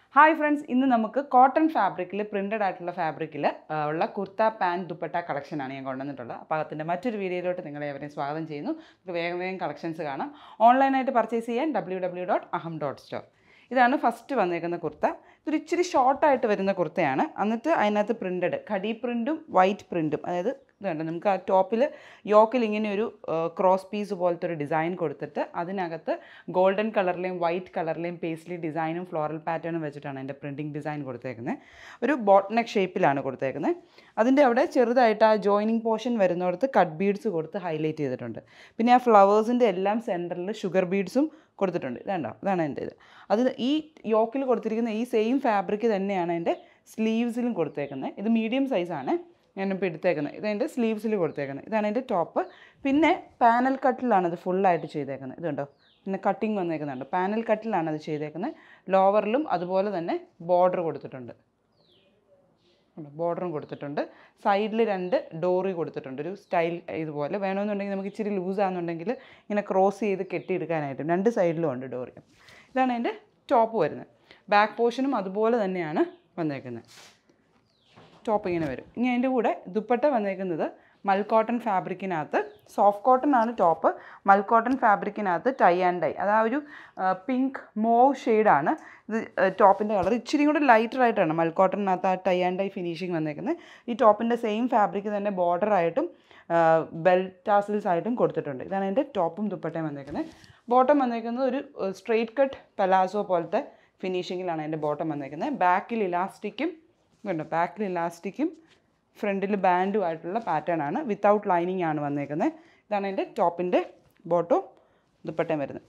hi friends ഇന്ന് നമുക്ക് cotton ഫാബ്രിക്കിൽ പ്രിൻറ്റഡ് ആയിട്ടുള്ള ഫാബ്രിക്കിൽ ഉള്ള കുർത്ത പാൻറ് ദുപ്പട്ട കളക്ഷനാണ് ഞാൻ കൊണ്ടുവന്നിട്ടുള്ളത് അപ്പോൾ അതിൻ്റെ മറ്റൊരു വീഡിയോയിലോട്ട് നിങ്ങളെ എവരെയും സ്വാഗതം ചെയ്യുന്നു നമുക്ക് വേഗം വേഗം കളക്ഷൻസ് കാണാം ഓൺലൈനായിട്ട് പർച്ചേസ് ചെയ്യാൻ W W dot Aham dot store ഇതാണ് ഫസ്റ്റ് വന്നേക്കുന്ന കുർത്ത ഇതൊരു ഇച്ചിരി ഷോർട്ടായിട്ട് വരുന്ന കുർത്തയാണ് എന്നിട്ട് അതിനകത്ത് പ്രിൻറ്റഡ് കടി പ്രിൻറ്റും വൈറ്റ് പ്രിൻറ്റും അതായത് ഇതുണ്ട് നമുക്ക് ആ ടോപ്പിൽ യോക്കിൽ ഇങ്ങനെ ഒരു ക്രോസ് പീസ് പോലത്തെ ഒരു ഡിസൈൻ കൊടുത്തിട്ട് അതിനകത്ത് ഗോൾഡൻ കളറിലെയും വൈറ്റ് കളറിലെയും പേസ്ലി ഡിസൈനും ഫ്ലോറൽ പാറ്റേണും വെച്ചിട്ടാണ് എൻ്റെ പ്രിൻറ്റിങ് ഡിസൈൻ കൊടുത്തേക്കുന്നത് ഒരു ബോട്ട്നെക്ക് ഷേപ്പിലാണ് കൊടുത്തേക്കുന്നത് അതിൻ്റെ അവിടെ ചെറുതായിട്ട് ആ ജോയിനിങ് പോർഷൻ വരുന്നിടത്ത് കട്ട് ബീഡ്സ് കൊടുത്ത് ഹൈലൈറ്റ് ചെയ്തിട്ടുണ്ട് പിന്നെ ആ ഫ്ലവേഴ്സിൻ്റെ എല്ലാം സെൻറ്ററിൽ ഷുഗർ ബീഡ്സും കൊടുത്തിട്ടുണ്ട് ഇതാണ്ടോ ഇതാണ് എൻ്റെ ഇത് അത് ഈ യോക്കിൽ കൊടുത്തിരിക്കുന്ന ഈ സെയിം ഫാബ്രിക് തന്നെയാണ് എൻ്റെ സ്ലീവ്സിലും കൊടുത്തേക്കുന്നത് ഇത് മീഡിയം സൈസാണ് ഞാനിപ്പോൾ എടുത്തേക്കുന്നത് ഇതെൻ്റെ സ്ലീവ്സിൽ കൊടുത്തേക്കുന്നത് ഇതാണ് എൻ്റെ ടോപ്പ് പിന്നെ പാനൽ കട്ടിലാണ് ഇത് ഫുള്ളായിട്ട് ചെയ്തേക്കുന്നത് ഇതുണ്ടോ പിന്നെ കട്ടിങ് വന്നേക്കുന്നുണ്ട് പാനൽ കട്ടിലാണ് അത് ചെയ്തേക്കുന്നത് ലോവറിലും അതുപോലെ തന്നെ ബോർഡർ കൊടുത്തിട്ടുണ്ട് ബോർഡറും കൊടുത്തിട്ടുണ്ട് സൈഡിൽ രണ്ട് ഡോറി കൊടുത്തിട്ടുണ്ട് ഒരു സ്റ്റൈൽ ഇതുപോലെ വേണമെന്നുണ്ടെങ്കിൽ നമുക്ക് ഇച്ചിരി ലൂസ് ആണെന്നുണ്ടെങ്കിൽ ഇങ്ങനെ ക്രോസ് ചെയ്ത് കെട്ടിയെടുക്കാനായിട്ടും രണ്ട് സൈഡിലും ഉണ്ട് ഡോറി ഇതാണ് എൻ്റെ ടോപ്പ് വരുന്നത് ബാക്ക് പോർഷനും അതുപോലെ തന്നെയാണ് വന്നേക്കുന്നത് ടോപ്പ് ഇങ്ങനെ വരും ഇനി അതിൻ്റെ കൂടെ ദുപ്പട്ട വന്നേക്കുന്നത് മൽ കോട്ടൺ ഫാബ്രിക്കിനകത്ത് സോഫ്റ്റ് കോട്ടൺ ആണ് ടോപ്പ് മൽ കോട്ടൺ ഫാബ്രിക്കിനകത്ത് ടൈ ആൻഡ് ഡൈ അത് ആ ഒരു പിങ്ക് മോവ് ഷെയ്ഡാണ് ഇത് ടോപ്പിൻ്റെ കളർ ഇച്ചിരി കൂടി ലൈറ്റർ ആയിട്ടാണ് മൽ കോട്ടണിനകത്ത് ആ ടൈ ആൻഡ് ഡൈ ഫിനിഷിങ് വന്നേക്കുന്നത് ഈ ടോപ്പിൻ്റെ സെയിം ഫാബ്രിക് തന്നെ border ആയിട്ടും ബെൽ ടാസിൽസ് ആയിട്ടും കൊടുത്തിട്ടുണ്ട് ഇതാണ് എൻ്റെ ടോപ്പും ദുപ്പട്ടയും വന്നേക്കുന്നത് ബോട്ടം വന്നേക്കുന്നത് ഒരു സ്ട്രെയിറ്റ് കട്ട് പലാസോ പോലത്തെ ഫിനിഷിങ്ങിലാണ് എൻ്റെ ബോട്ടം വന്നേക്കുന്നത് ബാക്കിൽ ഇലാസ്റ്റിക്കും കണ്ടോ ബാക്കിൽ ഇലാസ്റ്റിക്കും ഫ്രണ്ടിൽ ബാൻഡും ആയിട്ടുള്ള പാറ്റേൺ ആണ് വിത്തൗട്ട് ലൈനിങ് ആണ് വന്നേക്കുന്നത് ഇതാണ് എൻ്റെ ടോപ്പിൻ്റെ ബോട്ടവും ദുപ്പട്ടയും വരുന്നത്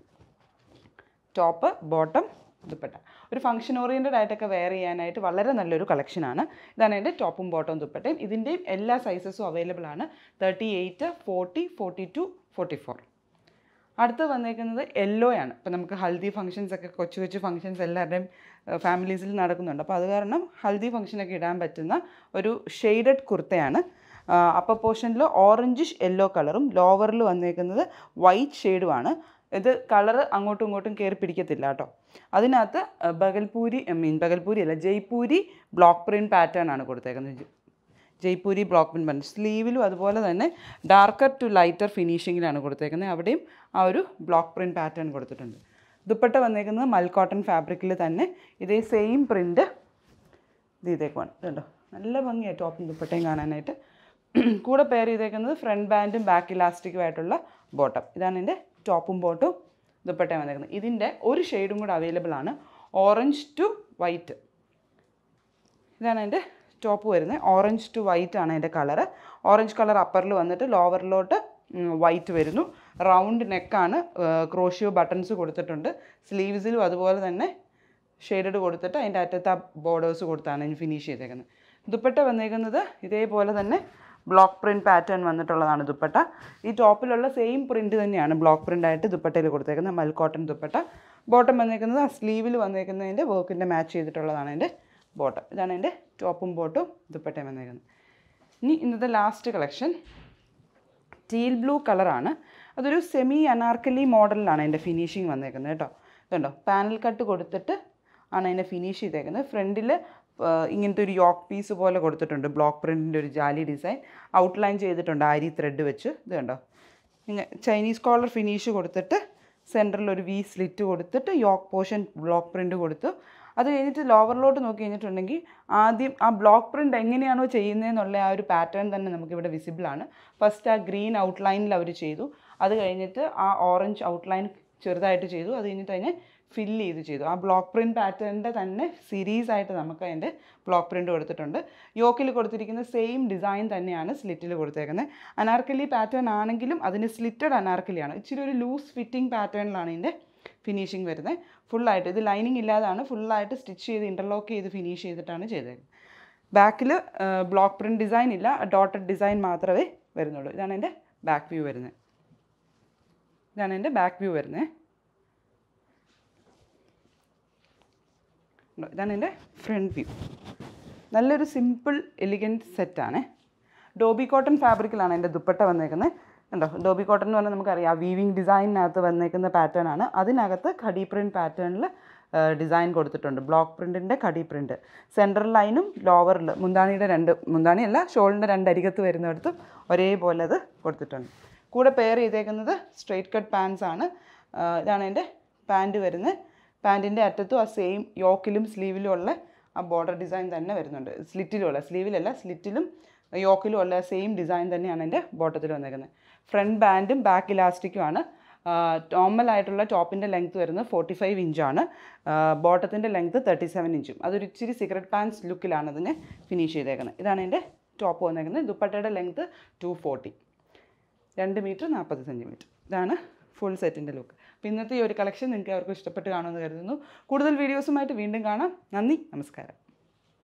ടോപ്പ് ബോട്ടം ദുപ്പട്ട ഒരു ഫംഗ്ഷൻ ഓറിയൻറ്റഡ് ആയിട്ടൊക്കെ വെയർ ചെയ്യാനായിട്ട് വളരെ നല്ലൊരു കളക്ഷനാണ് ഇതാണ് എൻ്റെ ടോപ്പും ബോട്ടവും ദുപ്പട്ടയും ഇതിൻ്റെയും എല്ലാ സൈസസും അവൈലബിൾ ആണ് thirty eight forty forty two forty four അടുത്ത് വന്നേക്കുന്നത് യെല്ലോ ആണ് ഇപ്പോൾ നമുക്ക് ഹൽദി ഫംഗ്ഷൻസ് ഒക്കെ കൊച്ചു കൊച്ചു ഫംഗ്ഷൻസ് എല്ലാവരുടെയും ഫാമിലീസിൽ നടക്കുന്നുണ്ട് അപ്പോൾ അത് കാരണം ഹൽദി ഫംഗ്ഷനൊക്കെ ഇടാൻ പറ്റുന്ന ഒരു ഷെയ്ഡഡ് കുർത്തയാണ് അപ്പർ പോർഷനിൽ ഓറഞ്ചിഷ് യെല്ലോ കളറും ലോവറിൽ വന്നേക്കുന്നത് വൈറ്റ് ഷെയ്ഡുമാണ് ഇത് കളറ് അങ്ങോട്ടും ഇങ്ങോട്ടും കയറി പിടിക്കത്തില്ല കേട്ടോ അതിനകത്ത് ബഗൽപൂരി മീൻ ബഗൽപൂരി അല്ല ജയ്പൂരി ബ്ലോക്ക് പ്രിൻറ്റ് പാറ്റേൺ ആണ് കൊടുത്തേക്കുന്നത് ജയ്പൂരി ബ്ലോക്ക് പ്രിൻറ്റ് പറഞ്ഞു സ്ലീവിലും അതുപോലെ തന്നെ ഡാർക്കർ ടു ലൈറ്റർ ഫിനിഷിങ്ങിലാണ് കൊടുത്തേക്കുന്നത് അവിടെയും ആ ഒരു ബ്ലോക്ക് പ്രിൻറ്റ് പാറ്റേൺ കൊടുത്തിട്ടുണ്ട് ദുപ്പട്ട വന്നേക്കുന്നത് മൽ കോട്ടൺ ഫാബ്രിക്കിൽ തന്നെ ഇതേ സെയിം പ്രിൻറ്റ് ഇത് ഇതേക്കുവാണ് ഇതുണ്ടോ നല്ല ഭംഗിയാണ് ടോപ്പും ദുപ്പട്ടയും കാണാനായിട്ട് കൂടെ പെയർ ചെയ്തേക്കുന്നത് ഫ്രണ്ട് ബാൻഡും ബാക്ക് ഇലാസ്റ്റിക്കും ആയിട്ടുള്ള ബോട്ടം ഇതാണ് എൻ്റെ ടോപ്പും ബോട്ടും ദുപ്പട്ടയും വന്നേക്കുന്നത് ഇതിൻ്റെ ഒരു ഷെയ്ഡും കൂടെ അവൈലബിൾ ആണ് ഓറഞ്ച് ടു വൈറ്റ് ഇതാണ് എൻ്റെ ടോപ്പ് വരുന്നത് ഓറഞ്ച് ടു വൈറ്റ് ആണ് എൻ്റെ കളറ് ഓറഞ്ച് കളർ അപ്പറിൽ വന്നിട്ട് ലോവറിലോട്ട് വൈറ്റ് വരുന്നു റൗണ്ട് നെക്കാണ് ക്രോഷ്യോ ബട്ടൺസ് കൊടുത്തിട്ടുണ്ട് സ്ലീവ്സിലും അതുപോലെ തന്നെ ഷെയ്ഡഡ് കൊടുത്തിട്ട് അതിൻ്റെ അറ്റത്ത് ആ ബോർഡേഴ്സ് കൊടുത്താണ് ഇനി ഫിനിഷ് ചെയ്തേക്കുന്നത് ദുപ്പട്ട വന്നേക്കുന്നത് ഇതേപോലെ തന്നെ ബ്ലോക്ക് പ്രിൻറ്റ് പാറ്റേൺ വന്നിട്ടുള്ളതാണ് ദുപ്പട്ട ഈ ടോപ്പിലുള്ള സെയിം പ്രിൻറ്റ് തന്നെയാണ് ബ്ലോക്ക് പ്രിൻ്റ് ആയിട്ട് ദുപ്പട്ടയിൽ കൊടുത്തേക്കുന്നത് മൽ കോട്ടൺ ദുപ്പട്ട ബോട്ടം വന്നേക്കുന്നത് ആ സ്ലീവിൽ വന്നേക്കുന്നതിൻ്റെ വർക്കിൻ്റെ മാച്ച് ചെയ്തിട്ടുള്ളതാണ് എൻ്റെ ബോട്ടം ഇതാണ് എൻ്റെ ടോപ്പും ബോട്ടും ദുപ്പട്ടയും വന്നേക്കുന്നത് ഇനി ഇന്നത്തെ ലാസ്റ്റ് കളക്ഷൻ ടീൽ ബ്ലൂ കളറാണ് അതൊരു സെമി അനാർക്കലി മോഡലിലാണ് അതിൻ്റെ ഫിനിഷിങ് വന്നേക്കുന്നത് കേട്ടോ ഇതുണ്ടോ പാനൽ കട്ട് കൊടുത്തിട്ട് ആണ് അതിനെ ഫിനിഷ് ചെയ്തേക്കുന്നത് ഫ്രണ്ടിൽ ഇങ്ങനത്തെ ഒരു യോക്ക് പീസ് പോലെ കൊടുത്തിട്ടുണ്ട് ബ്ലോക്ക് പ്രിൻറ്റിൻ്റെ ഒരു ജാലി ഡിസൈൻ ഔട്ട്ലൈൻ ചെയ്തിട്ടുണ്ട് ആരി ത്രെഡ് വെച്ച് ഇത് കണ്ടോ ഇങ്ങനെ ചൈനീസ് കോളർ ഫിനിഷ് കൊടുത്തിട്ട് സെൻറ്ററിൽ ഒരു വി സ്ലിറ്റ് കൊടുത്തിട്ട് യോക്ക് പോർഷൻ ബ്ലോക്ക് പ്രിൻറ്റ് കൊടുത്തു അത് കഴിഞ്ഞിട്ട് ലോവറിലോട്ട് നോക്കി കഴിഞ്ഞിട്ടുണ്ടെങ്കിൽ ആദ്യം ആ ബ്ലോക്ക് പ്രിൻ്റ് എങ്ങനെയാണോ ചെയ്യുന്നതെന്നുള്ള ആ ഒരു പാറ്റേൺ തന്നെ നമുക്കിവിടെ വിസിബിൾ ആണ് ഫസ്റ്റ് ആ ഗ്രീൻ ഔട്ട്ലൈനിൽ അവർ ചെയ്തു അത് കഴിഞ്ഞിട്ട് ആ ഓറഞ്ച് ഔട്ട്ലൈൻ ചെറുതായിട്ട് ചെയ്തു അത് കഴിഞ്ഞിട്ട് അതിനെ ഫില്ല് ചെയ്ത് ചെയ്തു ആ ബ്ലോക്ക് പ്രിൻറ്റ് പാറ്റേണിൻ്റെ തന്നെ സീരീസ് ആയിട്ട് നമുക്ക് അതിൻ്റെ ബ്ലോക്ക് പ്രിൻറ്റ് കൊടുത്തിട്ടുണ്ട് യോക്കിൽ കൊടുത്തിരിക്കുന്ന സെയിം ഡിസൈൻ തന്നെയാണ് സ്ലിറ്റിൽ കൊടുത്തേക്കുന്നത് അനാർക്കലി പാറ്റേൺ ആണെങ്കിലും അതിന് സ്ലിറ്റഡ് അനാർക്കലിയാണ് ഇച്ചിരി ഒരു ലൂസ് ഫിറ്റിംഗ് പാറ്റേണിലാണ് ഇതിൻ്റെ ഫിനിഷിങ് വരുന്നത് ഫുള്ളായിട്ട് ഇത് ലൈനിങ് ഇല്ലാതാണ് ഫുള്ളായിട്ട് സ്റ്റിച്ച് ചെയ്ത് ഇൻ്റർലോക്ക് ചെയ്ത് ഫിനിഷ് ചെയ്തിട്ടാണ് ചെയ്തേക്കുന്നത് ബാക്കിൽ ബ്ലോക്ക് പ്രിൻറ്റ് ഡിസൈൻ ഇല്ല ഡോട്ടഡ് ഡിസൈൻ മാത്രമേ വരുന്നുള്ളൂ ഇതാണ് എൻ്റെ ബാക്ക് വ്യൂ വരുന്നത് ഇതാണ് എൻ്റെ ബാക്ക് വ്യൂ വരുന്നത് ഇതാണ് എൻ്റെ ഫ്രണ്ട് വ്യൂ നല്ലൊരു സിമ്പിൾ എലിഗൻറ്റ് സെറ്റാണ് ഡോബി കോട്ടൺ ഫാബ്രിക്കിലാണ് എൻ്റെ ദുപ്പട്ട വന്നേക്കുന്നത് ഉണ്ടോ ഡോബി കോട്ടൺ എന്ന് പറഞ്ഞാൽ നമുക്കറിയാം വീവിങ് ഡിസൈനിനകത്ത് വന്നേക്കുന്ന പാറ്റേൺ ആണ് അതിനകത്ത് ഖടി പ്രിൻറ്റ് പാറ്റേണിൽ ഡിസൈൻ കൊടുത്തിട്ടുണ്ട് ബ്ലോക്ക് പ്രിൻറ്റിൻ്റെ കടി പ്രിൻറ്റ് സെൻട്രൽ ലൈനും ലോവറിൽ മുന്താണിയുടെ രണ്ട് മുന്താണിയല്ല ഷോളിൻ്റെ രണ്ട് അരികത്ത് വരുന്നിടത്തും ഒരേപോലെ അത് കൊടുത്തിട്ടുണ്ട് കൂടെ പെയർ ചെയ്തേക്കുന്നത് സ്ട്രെയിറ്റ് കട്ട് പാൻസ് ആണ് ആ, ഇതാണ് എൻ്റെ പാൻറ്റ് വരുന്നത് പാൻറ്റിൻ്റെ അറ്റത്തും ആ സെയിം യോക്കിലും സ്ലീവിലും ഉള്ള ആ ബോർഡർ ഡിസൈൻ തന്നെ വരുന്നുണ്ട് സ്ലിറ്റിലുള്ള സ്ലീവിലല്ല സ്ലിറ്റിലും യോക്കിലും ഉള്ള സെയിം ഡിസൈൻ തന്നെയാണ് എൻ്റെ ബോട്ടത്തിൽ വന്നേക്കുന്നത് ഫ്രണ്ട് ബാൻഡും ബാക്ക് ഇലാസ്റ്റിക്കുമാണ് നോർമൽ ആയിട്ടുള്ള ടോപ്പിൻ്റെ ലെങ്ത് വരുന്നത് ഫോർട്ടി ഫൈവ് ഇഞ്ചാണ് ബോട്ടത്തിൻ്റെ ലെങ്ത് തേർട്ടി സെവൻ ഇഞ്ചും അതൊരു ഇച്ചിരി സീക്രട്ട് പാൻസ് ലുക്കിലാണ് അതിനെ ഫിനിഷ് ചെയ്തേക്കുന്നത് ഇതാണ് എൻ്റെ ടോപ്പ് വന്നേക്കുന്നത് ദുപ്പട്ടയുടെ ലെങ്ത് ടു ഫോർട്ടി രണ്ട് മീറ്റർ നാൽപ്പത് സെൻറ്റിമീറ്റർ ഇതാണ് ഫുൾ സെറ്റിൻ്റെ ലുക്ക് അപ്പോൾ ഇന്നത്തെ ഈ ഒരു കളക്ഷൻ നിങ്ങൾക്ക് അവർക്ക് ഇഷ്ടപ്പെട്ട് കാണുമെന്ന് കരുതുന്നു കൂടുതൽ വീഡിയോസുമായിട്ട് വീണ്ടും കാണാം നന്ദി നമസ്കാരം